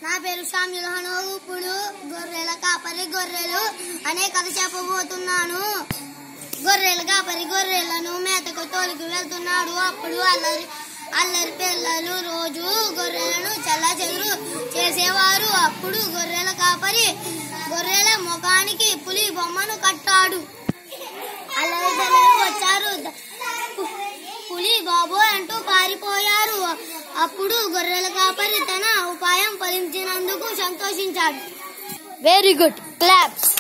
నా పేరు షామ్యుల్ హనో ఇప్పుడు గొర్రెల కాపరి గొర్రెలు అనే కథ చెప్పబోతున్నాను గొర్రెల కాపరి గొర్రెలను మేతకు తోలికి వెళ్తున్నాడు అప్పుడు అల్లరి అల్లరి పిల్లలు రోజు గొర్రెలను చల్ల చెదురు చేసేవారు అప్పుడు గొర్రెల కాపరి గొర్రెల ముఖానికి పులి బొమ్మను కట్టాడు అల్లరి పిల్లలు వచ్చారు ద- పు- పులి బాబు అంటూ పారిపోయారు అప్పుడు గొర్రెల కాపరి తన ఉపాయం ఫలించినందుకు సంతోషించాడు వెరీ గుడ్ క్లాప్స్